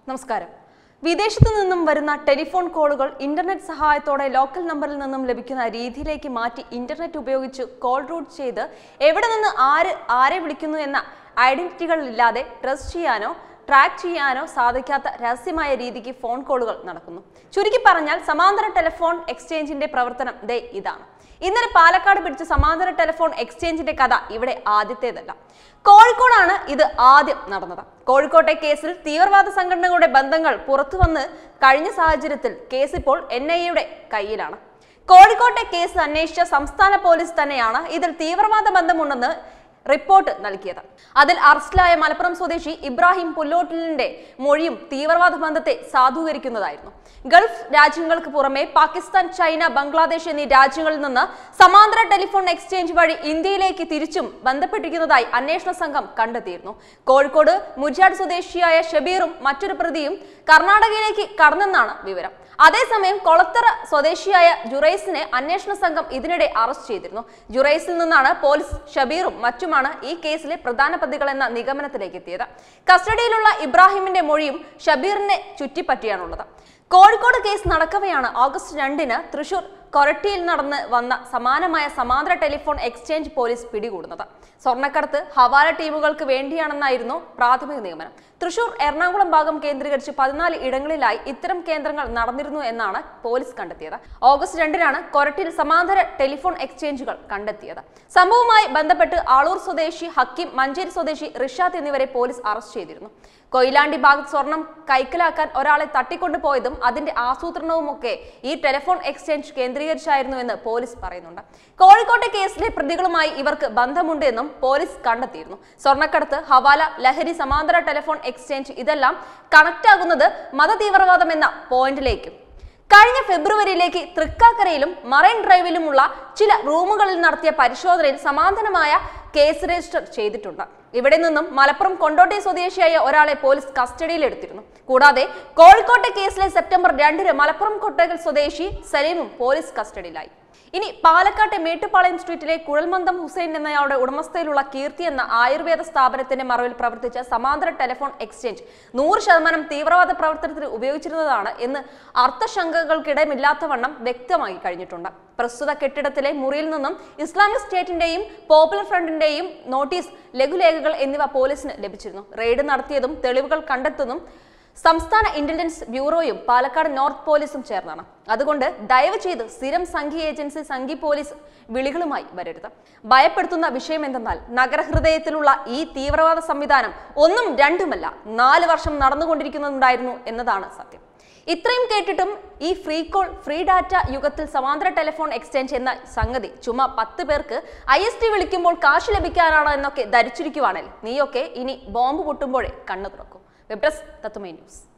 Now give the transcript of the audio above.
നമസ്കാരം വിദേശത്തു നിന്നും വരുന്ന ടെലിഫോൺ കോളുകൾ ഇന്റർനെറ്റ് സഹായത്തോടെ ലോക്കൽ നമ്പറിൽ നിന്നും ലഭിക്കുന്ന രീതിയിലേക്ക് മാറ്റി ഇന്റർനെറ്റ് ഉപയോഗിച്ച് കോൾ റൂട്ട് ചെയ്ത് എവിടെ നിന്ന് ആര് ആരെ വിളിക്കുന്നു എന്ന ഐഡന്റിറ്റികളില്ലാതെ ട്രസ്റ്റ് ചെയ്യാനോ ട്രാക്ക് ചെയ്യാനോ സാധിക്കാത്ത രഹസ്യമായ രീതിക്ക് ഫോൺ കോളുകൾ നടക്കുന്നു ചുരുക്കി പറഞ്ഞാൽ സമാന്തര ടെലിഫോൺ എക്സ്ചേഞ്ചിന്റെ പ്രവർത്തനം ദേ ഇതാണ് ഇന്നലെ പാലക്കാട് പിടിച്ച സമാന്തര ടെലിഫോൺ എക്സ്ചേഞ്ചിന്റെ കഥ ഇവിടെ ആദ്യത്തേതല്ല കോഴിക്കോടാണ് ഇത് ആദ്യം നടന്നത് കോഴിക്കോട്ടെ കേസിൽ തീവ്രവാദ സംഘടനകളുടെ ബന്ധങ്ങൾ പുറത്തുവന്ന് കഴിഞ്ഞ സാഹചര്യത്തിൽ കേസ് ഇപ്പോൾ എൻ ഐ എയുടെ കയ്യിലാണ് കോഴിക്കോട്ടെ കേസ് അന്വേഷിച്ച സംസ്ഥാന പോലീസ് തന്നെയാണ് ഇതിൽ തീവ്രവാദ ബന്ധമുണ്ടെന്ന് റിപ്പോർട്ട് നൽകിയത് അതിൽ അറസ്റ്റിലായ മലപ്പുറം സ്വദേശി ഇബ്രാഹിം പുല്ലോട്ടിലിന്റെ മൊഴിയും തീവ്രവാദ ബന്ധത്തെ സാധൂകരിക്കുന്നതായിരുന്നു ഗൾഫ് രാജ്യങ്ങൾക്ക് പുറമെ പാകിസ്ഥാൻ ചൈന ബംഗ്ലാദേശ് എന്നീ രാജ്യങ്ങളിൽ നിന്ന് സമാന്തര ടെലിഫോൺ എക്സ്ചേഞ്ച് വഴി ഇന്ത്യയിലേക്ക് തിരിച്ചും ബന്ധപ്പെട്ടിരിക്കുന്നതായി അന്വേഷണ സംഘം കണ്ടെത്തിയിരുന്നു കോഴിക്കോട് മുജാഡ് സ്വദേശിയായ ഷബീറും മറ്റൊരു പ്രതിയും കർണാടകയിലേക്ക് കടന്നെന്നാണ് വിവരം അതേസമയം കൊളത്തറ സ്വദേശിയായ ജുറൈസിനെ അന്വേഷണ സംഘം ഇതിനിടെ അറസ്റ്റ് ചെയ്തിരുന്നു ജുറൈസിൽ നിന്നാണ് പോലീസ് ഷബീറും മറ്റുമാണ് ഈ കേസിലെ പ്രധാന പ്രതികൾ എന്ന നിഗമനത്തിലേക്ക് എത്തിയത് കസ്റ്റഡിയിലുള്ള ഇബ്രാഹിമിന്റെ മൊഴിയും ഷബീറിനെ ചുറ്റിപ്പറ്റിയാണുള്ളത് കോഴിക്കോട് കേസ് നടക്കവെയാണ് ഓഗസ്റ്റ് രണ്ടിന് തൃശൂർ കൊരട്ടിയിൽ നടന്ന് വന്ന സമാനമായ സമാന്തര ടെലിഫോൺ എക്സ്ചേഞ്ച് പോലീസ് പിടികൂടുന്നത് സ്വർണ്ണക്കടത്ത് ഹവാല ടീമുകൾക്ക് വേണ്ടിയാണെന്നായിരുന്നു പ്രാഥമിക നിഗമനം തൃശൂർ എറണാകുളം ഭാഗം കേന്ദ്രീകരിച്ച് പതിനാല് ഇടങ്ങളിലായി ഇത്തരം കേന്ദ്രങ്ങൾ നടന്നിരുന്നു എന്നാണ് പോലീസ് കണ്ടെത്തിയത് ഓഗസ്റ്റ് രണ്ടിനാണ് കൊരട്ടിയിൽ സമാന്തര ടെലിഫോൺ എക്സ്ചേഞ്ചുകൾ കണ്ടെത്തിയത് സംഭവവുമായി ബന്ധപ്പെട്ട് ആളൂർ സ്വദേശി ഹക്കീം മഞ്ചേരി സ്വദേശി റിഷാദ് എന്നിവരെ പോലീസ് അറസ്റ്റ് ചെയ്തിരുന്നു കൊയിലാണ്ടി ഭാഗത്ത് സ്വർണം കൈക്കലാക്കാൻ ഒരാളെ തട്ടിക്കൊണ്ടുപോയതും അതിന്റെ ആസൂത്രണവുമൊക്കെ ഈ ടെലിഫോൺ എക്സ്ചേഞ്ച് കേന്ദ്രീകരിച്ചായിരുന്നു എന്ന് പോലീസ് പറയുന്നുണ്ട് കോഴിക്കോട്ടെ കേസിലെ പ്രതികളുമായി ഇവർക്ക് ബന്ധമുണ്ട് എന്നും പോലീസ് കണ്ടെത്തിയിരുന്നു സ്വർണ്ണക്കടത്ത് ഹവാല ലഹരി സമാന്തര ടെലിഫോൺ എക്സ്ചേഞ്ച് ഇതെല്ലാം കണക്ട് ആകുന്നത് മതതീവ്രവാദം എന്ന പോയിന്റിലേക്കും കഴിഞ്ഞ ഫെബ്രുവരിയിലേക്ക് തൃക്കാക്കരയിലും മറൈൻ ഡ്രൈവിലുമുള്ള ചില റൂമുകളിൽ നടത്തിയ പരിശോധനയിൽ സമാന്തരമായ കേസ് രജിസ്റ്റർ ചെയ്തിട്ടുണ്ട് ഇവിടെ നിന്നും മലപ്പുറം കൊണ്ടോട്ടി സ്വദേശിയായ ഒരാളെ പോലീസ് കസ്റ്റഡിയിലെടുത്തിരുന്നു കൂടാതെ കോഴിക്കോട്ടെ കേസിലെ സെപ്റ്റംബർ രണ്ടിന് മലപ്പുറം കൊട്ടകൽ സ്വദേശി സലീമും പോലീസ് കസ്റ്റഡിയിലായി ഇനി പാലക്കാട്ടെ മേട്ടുപ്പാളയം സ്ട്രീറ്റിലെ കുഴൽമന്ദം ഹുസൈൻ എന്നയാളുടെ ഉടമസ്ഥയിലുള്ള കീർത്തി എന്ന ആയുർവേദ സ്ഥാപനത്തിന്റെ മറവിൽ പ്രവർത്തിച്ച സമാന്തര ടെലിഫോൺ എക്സ്ചേഞ്ച് നൂറ് ശതമാനം തീവ്രവാദ പ്രവർത്തനത്തിന് ഉപയോഗിച്ചിരുന്നതാണ് എന്ന് അർത്ഥശങ്കകൾക്കിടമില്ലാത്തവണ്ണം വ്യക്തമായി കഴിഞ്ഞിട്ടുണ്ട് പ്രസ്തുത കെട്ടിടത്തിലെ മുറിയിൽ നിന്നും ഇസ്ലാമിക് സ്റ്റേറ്റിന്റെയും പോപ്പുലർ ഫ്രണ്ടിന്റെയും നോട്ടീസ് ലഘുലേഖകൾ എന്നിവ പോലീസിന് ലഭിച്ചിരുന്നു റെയ്ഡ് നടത്തിയതും തെളിവുകൾ കണ്ടെത്തുന്നതും സംസ്ഥാന ഇന്റലിജൻസ് ബ്യൂറോയും പാലക്കാട് നോർത്ത് പോലീസും ചേർന്നാണ് അതുകൊണ്ട് ദയവ് ചെയ്ത് സ്ഥിരം സംഘി ഏജൻസി സംഘി പോലീസ് വിളികളുമായി വരരുത് ഭയപ്പെടുത്തുന്ന വിഷയം എന്തെന്നാൽ നഗരഹൃദയത്തിലുള്ള ഈ തീവ്രവാദ സംവിധാനം ഒന്നും രണ്ടുമല്ല നാല് വർഷം നടന്നുകൊണ്ടിരിക്കുന്നുണ്ടായിരുന്നു എന്നതാണ് സത്യം ഇത്രയും കേട്ടിട്ടും ഈ ഫ്രീ കോൾ ഫ്രീ ഡാറ്റ യുഗത്തിൽ സമാന്തര ടെലിഫോൺ എക്സ്ചേഞ്ച് എന്ന സംഗതി ചുമ പത്ത് പേർക്ക് ഐ എസ് ടി വിളിക്കുമ്പോൾ കാശ് ലഭിക്കാനാണോ എന്നൊക്കെ ധരിച്ചിരിക്കുവാണെങ്കിൽ നീയൊക്കെ ഇനി ബോംബ് പൊട്ടുമ്പോഴേ കണ്ണു തുറക്കും വെബ് ഡെസ്ക് തത്തുമൈ ന്യൂസ്